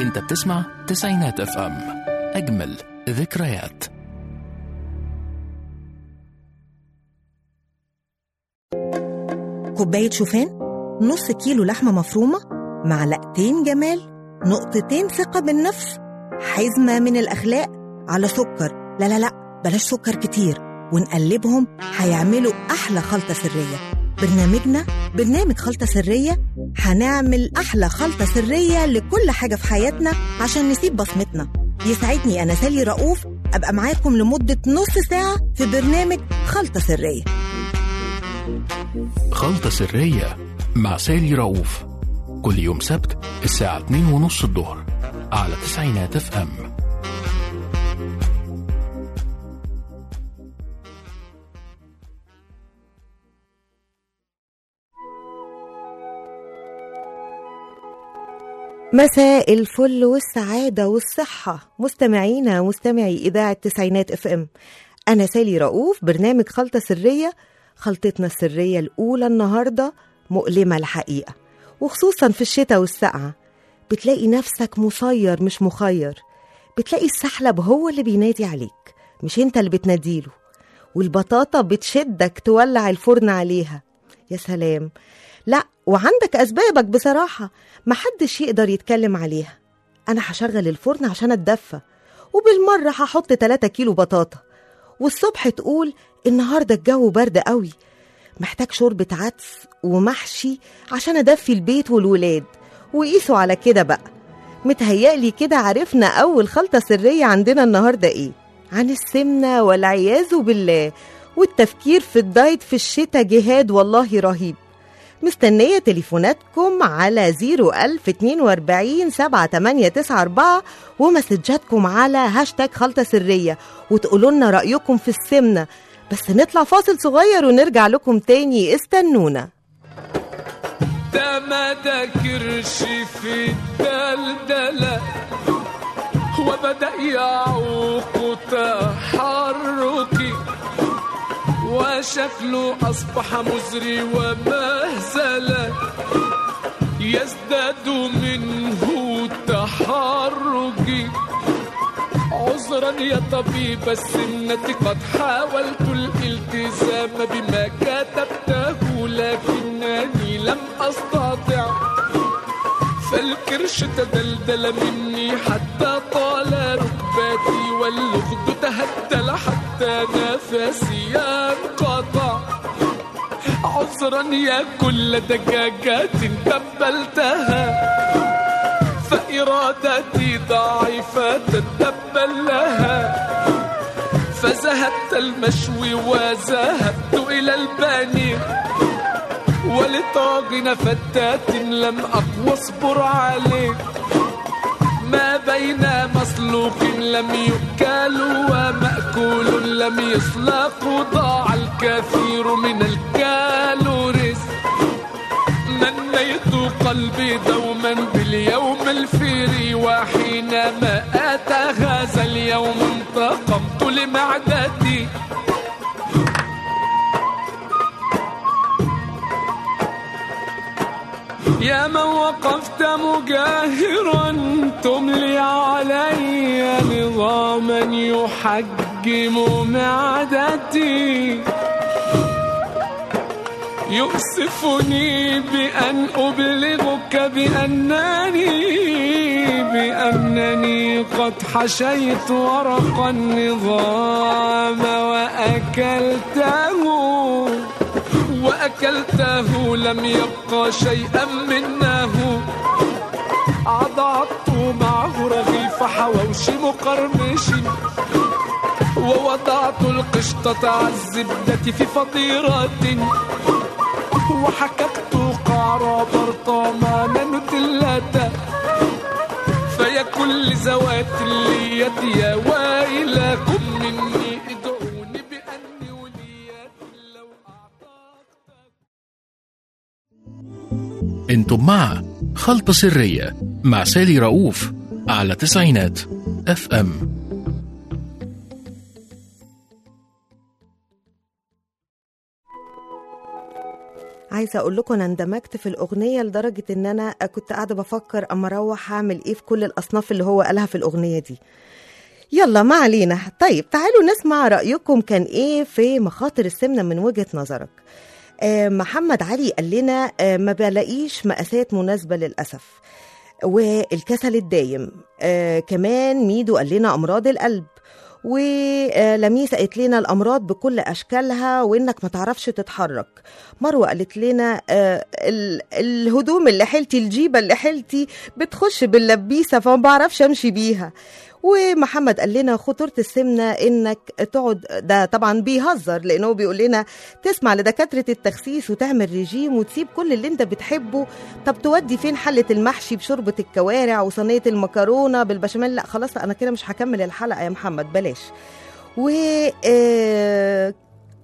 انت بتسمع تسعينات اف ام اجمل ذكريات كوباية شوفان نص كيلو لحمة مفرومة معلقتين جمال نقطتين ثقة بالنفس حزمة من الأخلاق على سكر لا لا لا بلاش سكر كتير ونقلبهم هيعملوا أحلى خلطة سرية برنامجنا برنامج خلطة سرية هنعمل أحلى خلطة سرية لكل حاجة في حياتنا عشان نسيب بصمتنا يسعدني أنا سالي رؤوف أبقى معاكم لمدة نص ساعة في برنامج خلطة سرية خلطة سرية مع سالي رؤوف كل يوم سبت الساعة 2 ونص الظهر على تسعينات اف ام مساء الفل والسعادة والصحة مستمعينا مستمعي إذاعة تسعينات اف ام أنا سالي رؤوف برنامج خلطة سرية خلطتنا السرية الأولى النهاردة مؤلمة الحقيقة وخصوصا في الشتاء والسقعة بتلاقي نفسك مسير مش مخير بتلاقي السحلب هو اللي بينادي عليك مش انت اللي بتناديله والبطاطا بتشدك تولع الفرن عليها يا سلام لا وعندك أسبابك بصراحة محدش يقدر يتكلم عليها أنا هشغل الفرن عشان أتدفى وبالمرة هحط 3 كيلو بطاطا والصبح تقول النهاردة الجو برد قوي محتاج شوربة عدس ومحشي عشان أدفي البيت والولاد وقيسوا على كده بقى متهيألي كده عرفنا أول خلطة سرية عندنا النهاردة إيه عن السمنة والعياذ بالله والتفكير في الدايت في الشتاء جهاد والله رهيب مستنية تليفوناتكم على 01042 7894 ومسجاتكم على هاشتاج خلطة سرية وتقولوا لنا رأيكم في السمنة بس نطلع فاصل صغير ونرجع لكم تاني استنونا ده ما ذاكرش في الدلدلة وبدأ يعوق تحركي وشكله أصبح مزري ومهزلة يزداد منه تحرجي عذرا يا طبيب السمنة قد حاولت الالتزام بما كتبته لكنني لم أستطع فالكرش تدلدل مني حتى طال ركباتي واللغد تهدل حتى نفسي انقطع عذرا يا كل دجاجات تبلتها فإرادتي ضعيفة تتبل لها فذهبت المشوي وذهبت إلى الباني ولطاغن فتات لم أقوى اصبر عليه ما بين مسلوق لم يؤكل ومأكول لم يسلق ضاع الكثير من الكالوريز منيت قلبي دوما باليوم الفيري وحينما أتى هذا اليوم انتقمت لمعدتي يا من وقفت مجاهرا تملي علي نظاما يحجم معدتي يؤسفني بأن أبلغك بأنني بأنني قد حشيت ورق النظام وأكلته وأكلته لم يبقى شيئا منه عضعت معه رغيف حواوش مقرمش ووضعت القشطة على الزبدة في فطيرة وحككت قعر برطمان نوتيلاتا فيا كل ذوات اليد يا ويلكم مني ادعوني بأني وليات لو أعطاك انتم مع خلطة سرية مع سالي رؤوف على تسعينات اف ام عايزه اقول لكم انا اندمجت في الاغنيه لدرجه ان انا كنت قاعده بفكر اما اروح هعمل ايه في كل الاصناف اللي هو قالها في الاغنيه دي يلا ما علينا طيب تعالوا نسمع رايكم كان ايه في مخاطر السمنه من وجهه نظرك آه محمد علي قال لنا آه ما بلاقيش مقاسات مناسبه للاسف والكسل الدايم آه كمان ميدو قال لنا امراض القلب ولميس قالت لنا الامراض بكل اشكالها وانك ما تعرفش تتحرك مروه قالت لنا آه ال- الهدوم اللي حيلتي الجيبه اللي حيلتي بتخش باللبيسه فما بعرفش امشي بيها ومحمد قال لنا خطورة السمنة انك تقعد ده طبعا بيهزر لانه بيقول لنا تسمع لدكاترة التخسيس وتعمل ريجيم وتسيب كل اللي انت بتحبه طب تودي فين حلة المحشي بشوربة الكوارع وصينية المكرونة بالبشاميل لا خلاص انا كده مش هكمل الحلقة يا محمد بلاش و آه،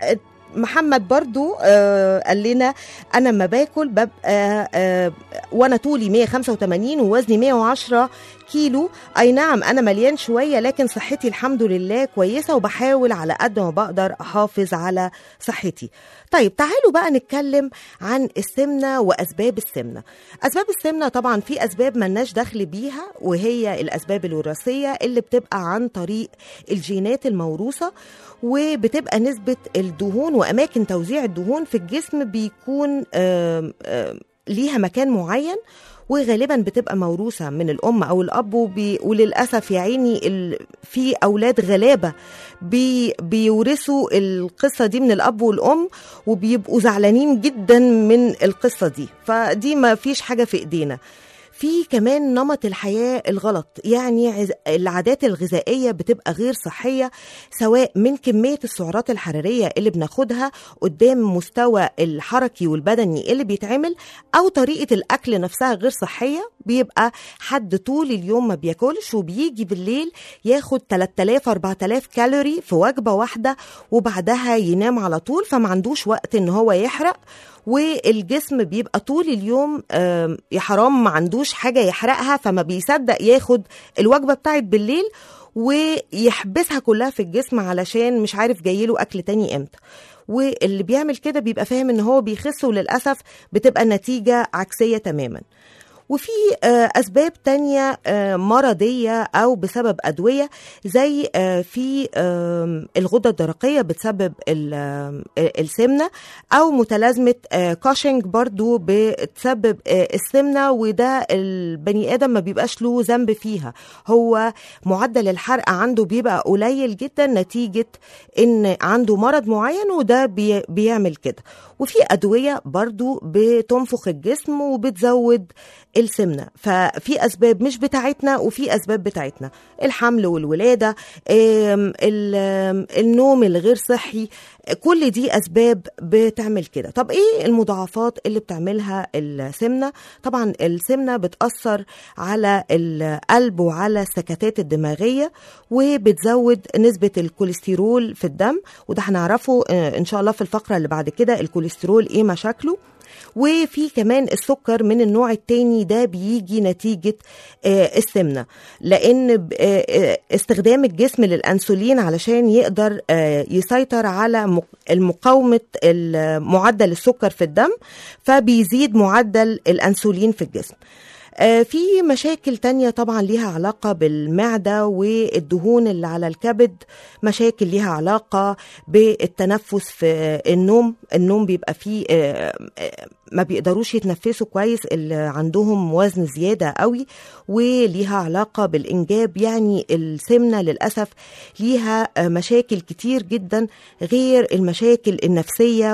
محمد برضو آه قال لنا انا لما باكل ببقى آه وانا طولي 185 ووزني 110 كيلو اي نعم انا مليان شويه لكن صحتي الحمد لله كويسه وبحاول على قد ما بقدر احافظ على صحتي طيب تعالوا بقى نتكلم عن السمنه واسباب السمنه اسباب السمنه طبعا في اسباب ملناش دخل بيها وهي الاسباب الوراثيه اللي بتبقى عن طريق الجينات الموروثه وبتبقى نسبه الدهون واماكن توزيع الدهون في الجسم بيكون آم آم ليها مكان معين وغالبا بتبقى موروثه من الام او الاب وبي وللاسف يا عيني ال... في اولاد غلابه بي... بيورثوا القصه دي من الاب والام وبيبقوا زعلانين جدا من القصه دي فدي ما فيش حاجه في ايدينا في كمان نمط الحياة الغلط يعني عز- العادات الغذائية بتبقى غير صحية سواء من كمية السعرات الحرارية اللي بناخدها قدام مستوى الحركي والبدني اللي بيتعمل أو طريقة الأكل نفسها غير صحية بيبقى حد طول اليوم ما بياكلش وبيجي بالليل ياخد 3000 4000 كالوري في وجبة واحدة وبعدها ينام على طول فما عندوش وقت ان هو يحرق والجسم بيبقى طول اليوم آم، يا حرام ما عندوش حاجه يحرقها فما بيصدق ياخد الوجبه بتاعت بالليل ويحبسها كلها في الجسم علشان مش عارف جايله اكل تاني امتى واللي بيعمل كده بيبقى فاهم ان هو بيخس وللاسف بتبقى النتيجه عكسيه تماما وفي آه، أسباب تانية آه، مرضية أو بسبب أدوية زي آه، في آم، الغدة الدرقية بتسبب ال- آم، السمنة أو متلازمة آه، كاشنج برضو بتسبب آه، السمنة وده البني آدم ما بيبقاش له ذنب فيها هو معدل الحرق عنده بيبقى قليل جدا نتيجة إن عنده مرض معين وده بي- بيعمل كده وفي أدوية برضو بتنفخ الجسم وبتزود السمنة ففي أسباب مش بتاعتنا وفي أسباب بتاعتنا الحمل والولادة آم، ال- آم، النوم الغير صحي كل دي أسباب بتعمل كده طب إيه المضاعفات اللي بتعملها السمنة طبعا السمنة بتأثر على القلب وعلى السكتات الدماغية وبتزود نسبة الكوليسترول في الدم وده هنعرفه آه، إن شاء الله في الفقرة اللي بعد كده الكوليسترول إيه مشاكله وفي كمان السكر من النوع التاني ده بيجي نتيجة آه، السمنة لأن ب- آه، آه، استخدام الجسم للأنسولين علشان يقدر آه، يسيطر على مق- المقاومة ال- معدل السكر في الدم فبيزيد معدل الأنسولين في الجسم آه، في مشاكل تانية طبعا ليها علاقة بالمعدة والدهون اللي على الكبد مشاكل ليها علاقة بالتنفس في النوم النوم بيبقى فيه آه، آه، ما بيقدروش يتنفسوا كويس اللي عندهم وزن زيادة قوي وليها علاقة بالإنجاب يعني السمنة للأسف ليها آه، مشاكل كتير جدا غير المشاكل النفسية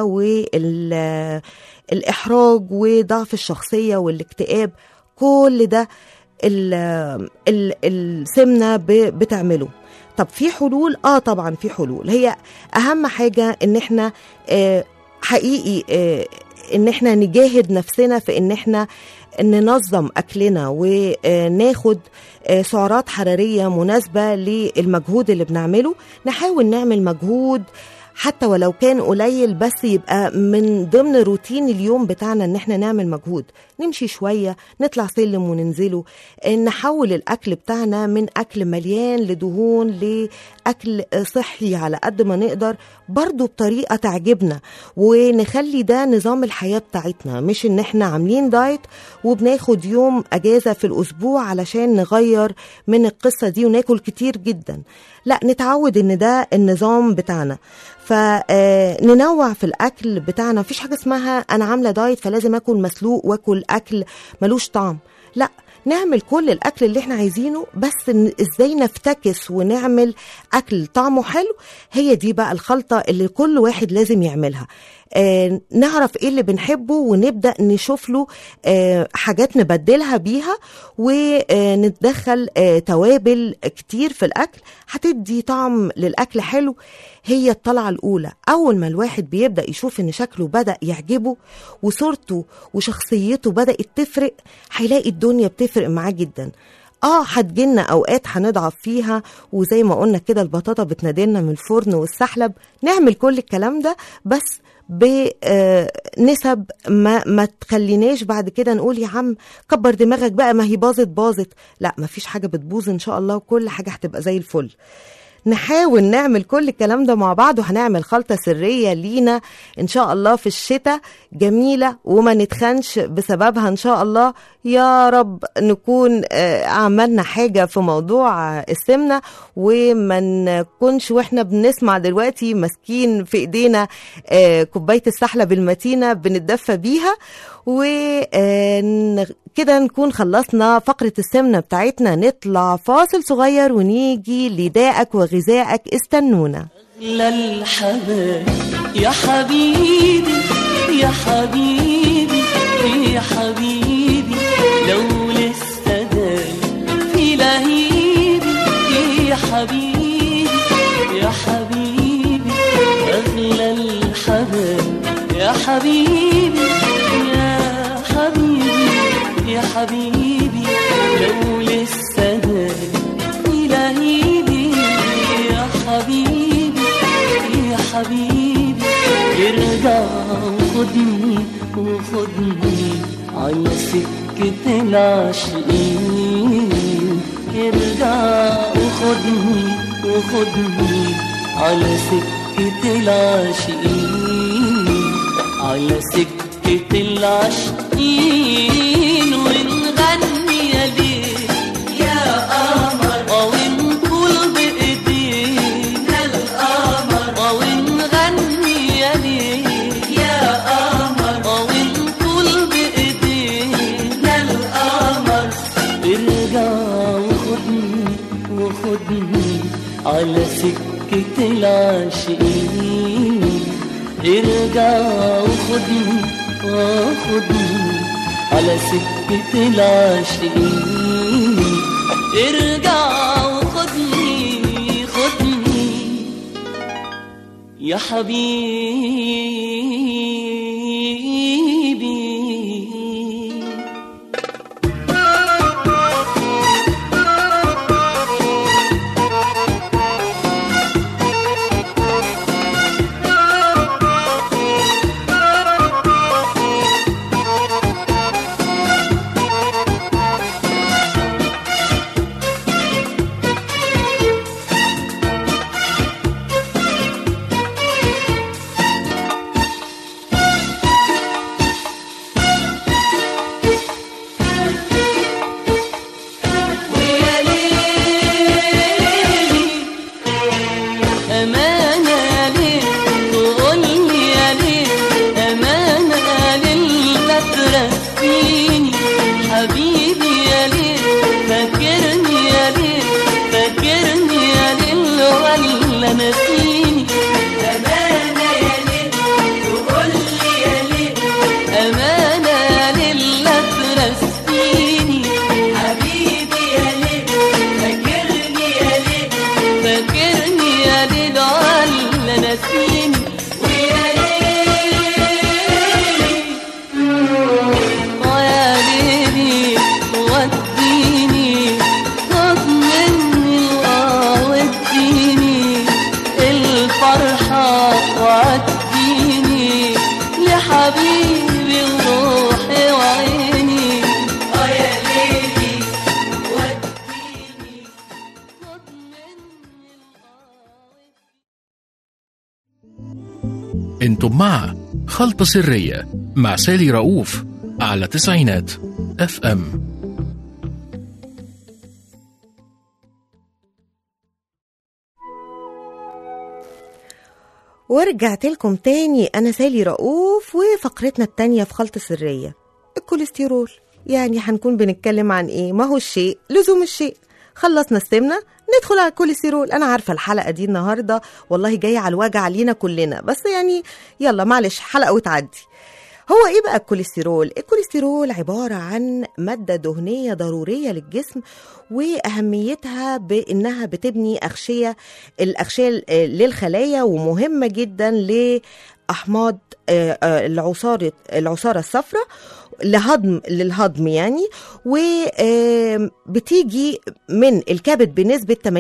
والإحراج وضعف الشخصية والاكتئاب كل ده ال- ال- السمنه ب- بتعمله طب في حلول اه طبعا في حلول هي اهم حاجه ان احنا آه حقيقي آه ان احنا نجاهد نفسنا في ان احنا ننظم اكلنا وناخد آه، سعرات حراريه مناسبه للمجهود اللي بنعمله نحاول نعمل مجهود حتى ولو كان قليل بس يبقى من ضمن روتين اليوم بتاعنا ان احنا نعمل مجهود نمشي شوية نطلع سلم وننزله نحول الأكل بتاعنا من أكل مليان لدهون لأكل صحي على قد ما نقدر برضو بطريقة تعجبنا ونخلي ده نظام الحياة بتاعتنا مش ان احنا عاملين دايت وبناخد يوم أجازة في الأسبوع علشان نغير من القصة دي وناكل كتير جدا لا نتعود ان ده النظام بتاعنا فننوع في الاكل بتاعنا مفيش حاجه اسمها انا عامله دايت فلازم اكل مسلوق واكل اكل ملوش طعم لا نعمل كل الاكل اللي احنا عايزينه بس ن- ازاي نفتكس ونعمل اكل طعمه حلو هي دي بقى الخلطه اللي كل واحد لازم يعملها آه نعرف ايه اللي بنحبه ونبدا نشوف له آه حاجات نبدلها بيها وندخل آه توابل كتير في الاكل هتدي طعم للاكل حلو هي الطلعه الاولى اول ما الواحد بيبدا يشوف ان شكله بدا يعجبه وصورته وشخصيته بدات تفرق هيلاقي الدنيا بتفرق معاه جدا اه هتجيلنا اوقات هنضعف فيها وزي ما قلنا كده البطاطا بتنادلنا من الفرن والسحلب نعمل كل الكلام ده بس بنسب ما ما تخليناش بعد كده نقول يا عم كبر دماغك بقى ما هي باظت باظت لا ما فيش حاجه بتبوظ ان شاء الله وكل حاجه هتبقى زي الفل نحاول نعمل كل الكلام ده مع بعض وهنعمل خلطة سرية لينا إن شاء الله في الشتاء جميلة وما نتخنش بسببها إن شاء الله يا رب نكون آه، عملنا حاجة في موضوع آه، السمنة وما نكونش وإحنا بنسمع دلوقتي ماسكين في إيدينا آه، كوباية السحلب المتينة بنتدفى بيها وكده نكون خلصنا فقرة السمنة بتاعتنا نطلع فاصل صغير ونيجي لدائك وغذائك استنونا أغلى الحبايب يا حبيبي يا حبيبي يا حبيبي لو لسه دايم في لهيبي يا حبيبي يا حبيبي أغلى الحبايب يا حبيبي يا حبيبي يا حبيبي لو لسه دايم في لهيبي يا حبيبي يا حبيبي ارجع وخدني وخدني على سكة العاشقين ارجع وخدني وخدني على سكة العاشقين على سكة العاشقين ونغني يا ليل يا قمر ونقول بإيدينا القمر ونغني يا ليل يا قمر ونقول بإيدينا القمر ارجع وخدني وخدني على سكة العاشقين ارجع وخدني وخدني على سكة العاشقين ارجع وخدني خدني يا حبيبي ويا ليلي أمانة يا ليل تقول لي يا ليل أمانة يا ليل لا ترسيني حبيبي يا ليل فاكرني يا ليل فاكرني يا ليل ولا نسيني أمانة يا ليل تقول لي يا ليل أمانة يا ليل لا ترسيني حبيبي يا ليل فاكرني يا ليل فاكرني يا ليل ولا نسيني ويا ليلي ويا ليلي انتم مع خلطة سرية مع سالي رؤوف على تسعينات اف ام ورجعت لكم تاني أنا سالي رؤوف وفقرتنا التانية في خلط سرية الكوليسترول يعني هنكون بنتكلم عن إيه ما هو الشيء لزوم الشيء خلصنا السمنة ندخل على الكوليسترول أنا عارفة الحلقة دي النهاردة والله جاية على الوجع علينا كلنا بس يعني يلا معلش حلقة وتعدي هو ايه بقى الكوليسترول الكوليسترول عباره عن ماده دهنيه ضروريه للجسم واهميتها بانها بتبني اغشيه الاغشيه للخلايا ومهمه جدا لاحماض آه، آه، العصاره العصاره الصفراء لهضم للهضم يعني وبتيجي من الكبد بنسبه 80%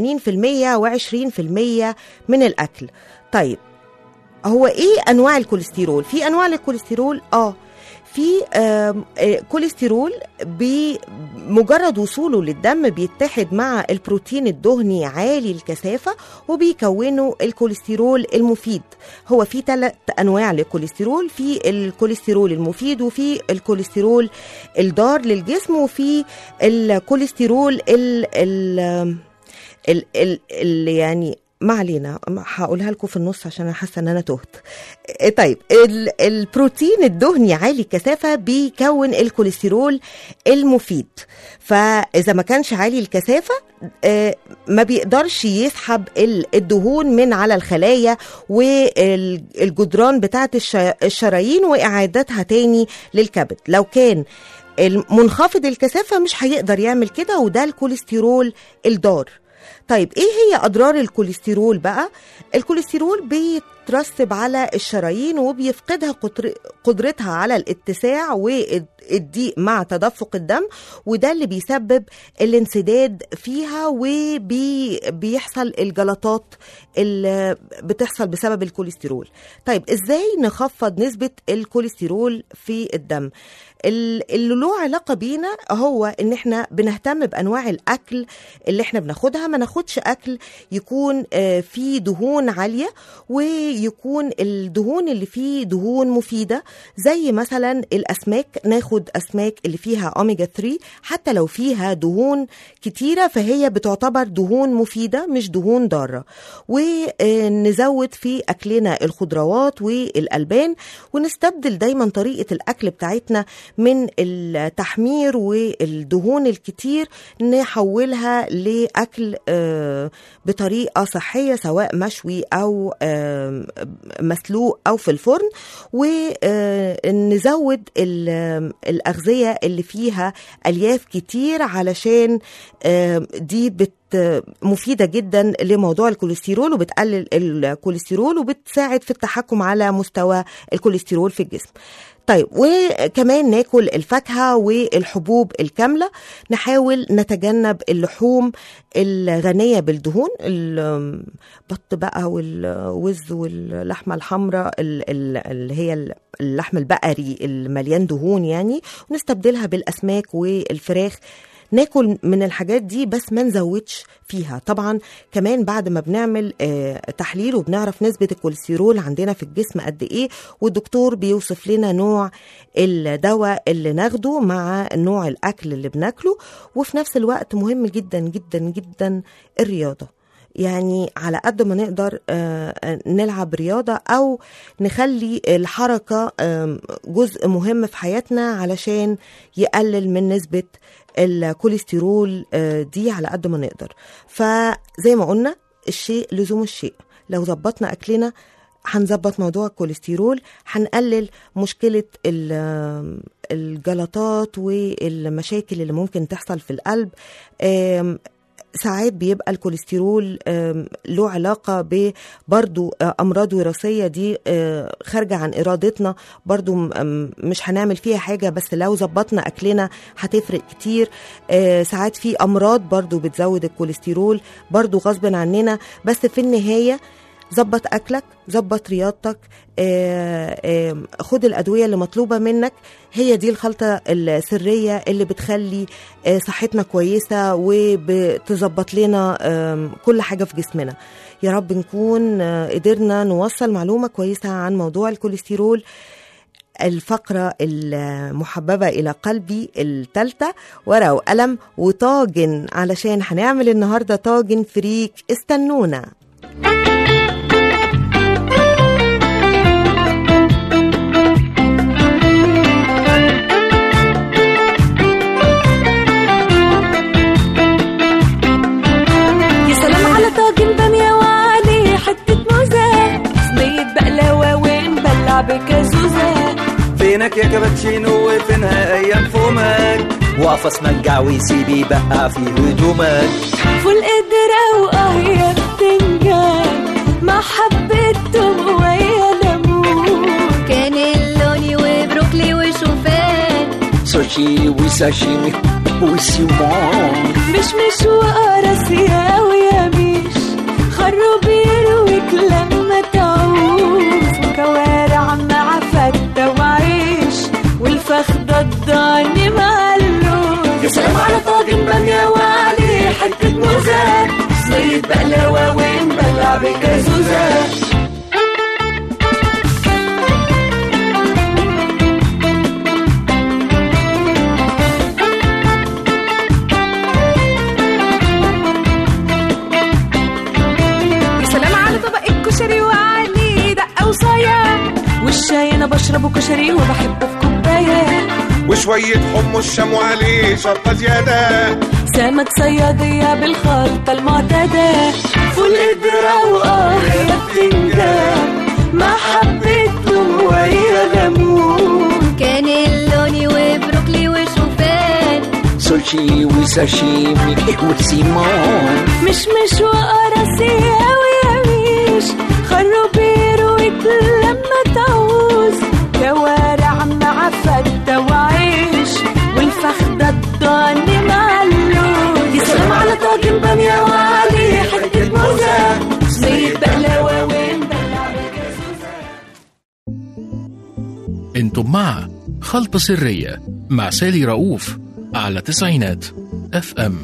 و20% من الاكل طيب هو ايه انواع الكوليسترول في انواع للكوليسترول اه في آم، آه، كوليسترول بمجرد وصوله للدم بيتحد مع البروتين الدهني عالي الكثافه وبيكونوا الكوليسترول المفيد هو في ثلاث انواع للكوليسترول في الكوليسترول المفيد وفي الكوليسترول الضار للجسم وفي الكوليسترول ال ال ال ال ال يعني ما علينا هقولها لكم في النص عشان انا حاسه ان انا تهت إيه طيب ال- البروتين الدهني عالي الكثافه بيكون الكوليسترول المفيد فاذا ما كانش عالي الكثافه آه، ما بيقدرش يسحب ال- الدهون من على الخلايا والجدران بتاعه الش- الشرايين واعادتها تاني للكبد لو كان منخفض الكثافه مش هيقدر يعمل كده وده الكوليسترول الضار طيب ايه هي اضرار الكوليسترول بقى الكوليسترول بيترسب على الشرايين وبيفقدها قطر- قدرتها على الاتساع والضيق مع تدفق الدم وده اللي بيسبب الانسداد فيها وبيحصل الجلطات اللي بتحصل بسبب الكوليسترول طيب ازاي نخفض نسبة الكوليسترول في الدم ال- اللي له علاقة بينا هو ان احنا بنهتم بانواع الاكل اللي احنا بناخدها ما ناخدش اكل يكون آه، فيه دهون عالية ويكون الدهون اللي فيه دهون مفيدة زي مثلا الاسماك ناخد اسماك اللي فيها اوميجا 3 حتى لو فيها دهون كتيرة فهي بتعتبر دهون مفيدة مش دهون ضارة ونزود في اكلنا الخضروات والالبان ونستبدل دايما طريقة الاكل بتاعتنا من التحمير والدهون الكتير نحولها لاكل آه، بطريقه صحيه سواء مشوي او آه، مسلوق او في الفرن ونزود الاغذيه اللي فيها الياف كتير علشان آه، دي بت مفيدة جدا لموضوع الكوليسترول وبتقلل الكوليسترول وبتساعد في التحكم على مستوى الكوليسترول في الجسم طيب وكمان ناكل الفاكهة والحبوب الكاملة نحاول نتجنب اللحوم الغنية بالدهون البط بقى والوز واللحمة الحمراء ال- ال- اللي هي اللحم البقري المليان دهون يعني ونستبدلها بالأسماك والفراخ ناكل من الحاجات دي بس ما نزودش فيها طبعا كمان بعد ما بنعمل آه، تحليل وبنعرف نسبة الكوليسترول عندنا في الجسم قد ايه والدكتور بيوصف لنا نوع الدواء اللي ناخده مع نوع الاكل اللي بناكله وفي نفس الوقت مهم جدا جدا جدا الرياضة يعني على قد ما نقدر آه، نلعب رياضة أو نخلي الحركة آم، جزء مهم في حياتنا علشان يقلل من نسبة الكوليسترول آه، دي على قد ما نقدر فزي ما قلنا الشيء لزوم الشيء لو ظبطنا أكلنا هنظبط موضوع الكوليسترول هنقلل مشكلة ال- الجلطات والمشاكل اللي ممكن تحصل في القلب آم، ساعات بيبقى الكوليسترول آم، له علاقة ببرضو آه، أمراض وراثية دي آه، خارجة عن إرادتنا برضو م- آم، مش هنعمل فيها حاجة بس لو ظبطنا أكلنا هتفرق كتير آه، ساعات في أمراض برضو بتزود الكوليسترول برضو غصب عننا بس في النهاية ظبط اكلك ظبط رياضتك آه، آه، خد الادويه اللي مطلوبه منك هي دي الخلطه السريه اللي بتخلي آه، صحتنا كويسه وبتظبط لنا آم، كل حاجه في جسمنا يا رب نكون آه، قدرنا نوصل معلومة كويسة عن موضوع الكوليسترول الفقرة المحببة إلى قلبي التالتة ورقة وقلم وطاجن علشان هنعمل النهاردة طاجن فريك استنونا يا سلام على طاجن بامية وعليه حتة موزة صينية بقلاوة ونبلع بكازوزة فينك يا كابتشينو وفينها ايام فومك واقف اسمنجع ويسيب يبقع في هدومك فول قدرة واه يا بتنجان مع حبة توم ويا ليمون كانيلوني وبروكلي وشوفان سوشي وساشيمي وسيمون مش مش وقرص يا ويا مش خروب يرويك لما تعوز وكوارع مع فتة وعيش والفخدة الضاني مع اللوز يا سلام على طاجن بامية وعليه حتة موزة صينية بقلاوة ونبلع بكازوزة يا سلام على طبق الكشري وعليه دقة وصايا والشاي انا بشربه كشري وبحبه في كوبايه وشوية حمص شام وعليه شطة زيادة سمك صيادية بالخلطة المعتادة فول قدرة وآه يا بتنجان مع حبة توم ويا ليمون كانيلوني وبروكلي وشوفان سوشي وساشيمي وسيمون مش مش وقرص يا ويا مش خروب يرويك لما تعوز كوارع مع فتة وعيش والفخدة الضاني مع اللوز يا سلام على طاجن بامية وعليه حتة موزة صينية بقلاوة ونبلع بكازوزة انتم مع خلطة سرية مع سالي رؤوف على تسعينات اف ام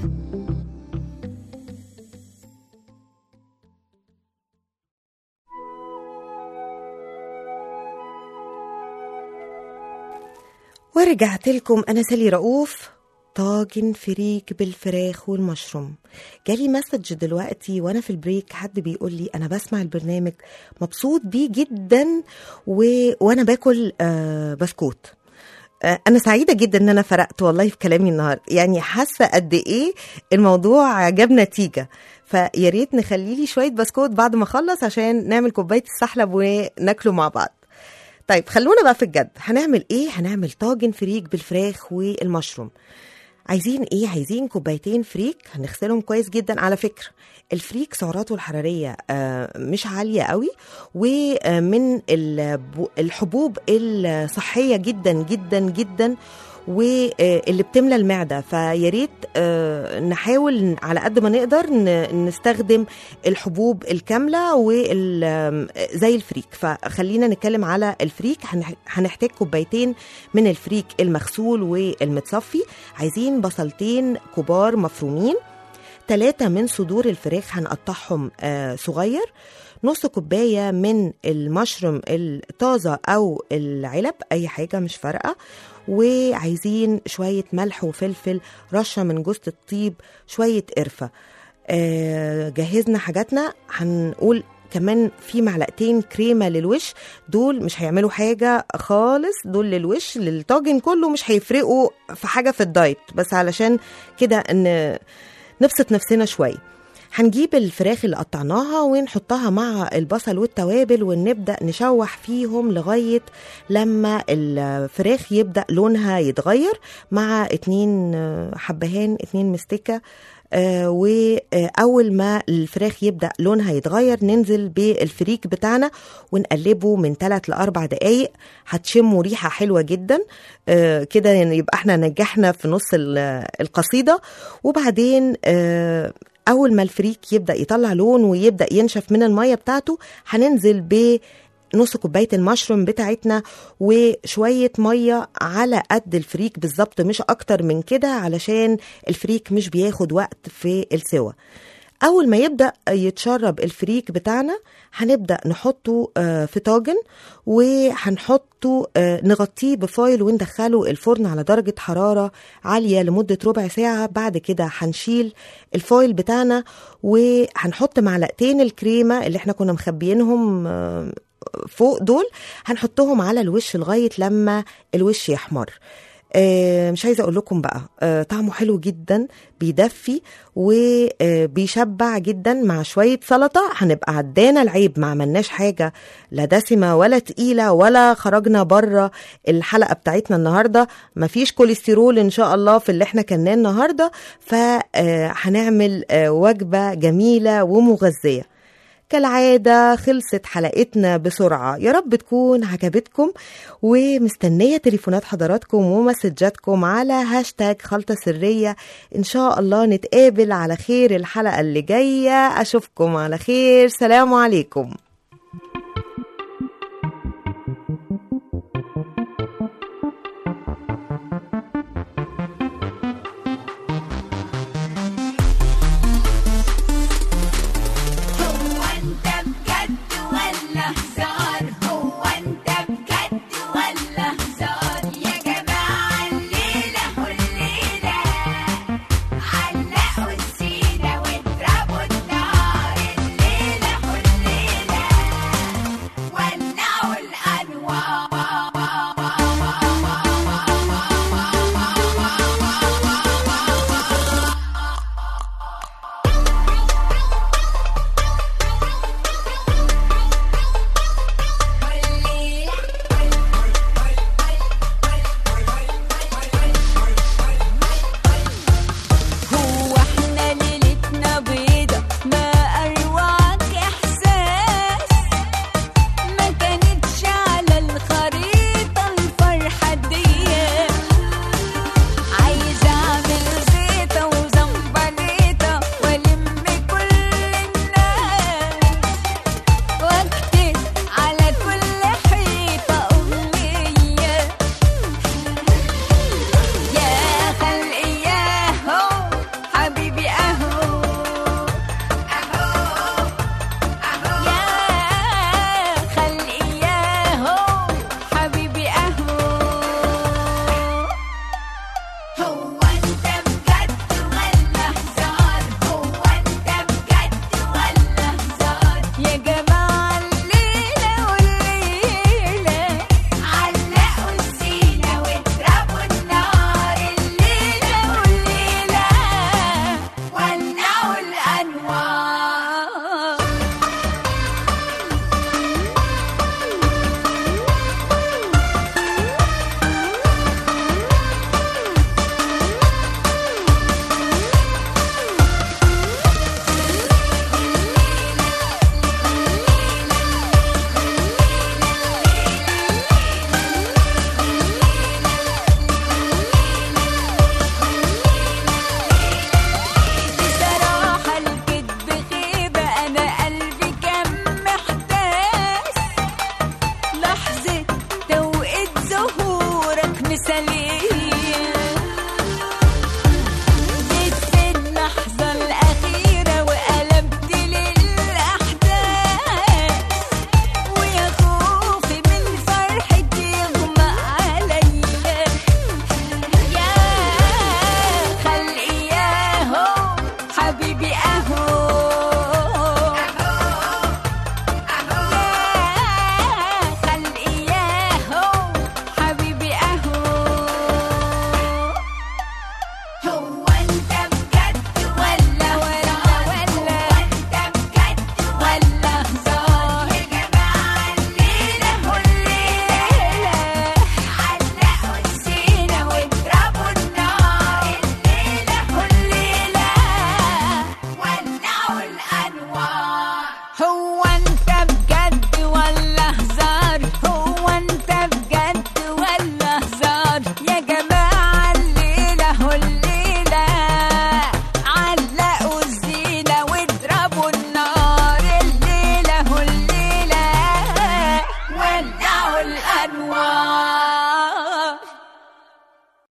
ورجعت لكم انا سالي رؤوف طاجن فريك بالفراخ والمشروم جالي مسج دلوقتي وانا في البريك حد بيقول لي انا بسمع البرنامج مبسوط بيه جدا و... وانا باكل آه بسكوت آه، انا سعيده جدا ان انا فرقت والله في كلامي النهارده يعني حاسه قد ايه الموضوع جاب نتيجه فيا ريت نخلي لي شويه بسكوت بعد ما اخلص عشان نعمل كوبايه السحلب وناكله مع بعض طيب خلونا بقى في الجد هنعمل ايه هنعمل طاجن فريك بالفراخ والمشروم عايزين ايه عايزين كوبايتين فريك هنغسلهم كويس جدا على فكره الفريك سعراته الحراريه آه، مش عاليه قوي ومن الب- الحبوب الصحيه جدا جدا جدا واللي بتملى المعده فيا ريت آه، نحاول على قد ما نقدر ن- نستخدم الحبوب الكامله وال آم، زي الفريك فخلينا نتكلم على الفريك هنح- هنحتاج كوبايتين من الفريك المغسول والمتصفي عايزين بصلتين كبار مفرومين ثلاثة من صدور الفراخ هنقطعهم آه صغير نص كوباية من المشروم الطازة أو العلب أي حاجة مش فارقة وعايزين شوية ملح وفلفل رشة من جوز الطيب شوية قرفة آه جهزنا حاجاتنا هنقول كمان في معلقتين كريمه للوش دول مش هيعملوا حاجه خالص دول للوش للطاجن كله مش هيفرقوا في حاجه في الدايت بس علشان كده ان نبسط نفسنا شويه هنجيب الفراخ اللي قطعناها ونحطها مع البصل والتوابل ونبدا نشوح فيهم لغايه لما الفراخ يبدا لونها يتغير مع اتنين آه، حبهان اتنين مستكه آه، واول ما الفراخ يبدا لونها يتغير ننزل بالفريك بتاعنا ونقلبه من 3 ل 4 دقائق هتشموا ريحه حلوه جدا آه، كده يعني يبقى احنا نجحنا في نص ال- القصيده وبعدين آه، اول ما الفريك يبدا يطلع لون ويبدا ينشف من الميه بتاعته هننزل ب نص كوبايه المشروم بتاعتنا وشويه ميه على قد الفريك بالظبط مش اكتر من كده علشان الفريك مش بياخد وقت في السوى اول ما يبدا يتشرب الفريك بتاعنا هنبدا نحطه آه، في طاجن وهنحطه آه، نغطيه بفايل وندخله الفرن على درجه حراره عاليه لمده ربع ساعه بعد كده هنشيل الفايل بتاعنا وهنحط معلقتين الكريمه اللي احنا كنا مخبيينهم آه، فوق دول هنحطهم على الوش لغايه لما الوش يحمر آه، مش عايزه اقول لكم بقى آه، طعمه حلو جدا بيدفي وبيشبع جدا مع شويه سلطه هنبقى عدانا العيب ما عملناش حاجه لا دسمه ولا تقيله ولا خرجنا بره الحلقه بتاعتنا النهارده مفيش كوليسترول ان شاء الله في اللي احنا كناه النهارده فهنعمل وجبه جميله ومغذيه كالعادة خلصت حلقتنا بسرعة يا رب تكون عجبتكم ومستنية تليفونات حضراتكم ومسجاتكم على هاشتاج خلطة سرية إن شاء الله نتقابل على خير الحلقة اللي جاية أشوفكم على خير سلام عليكم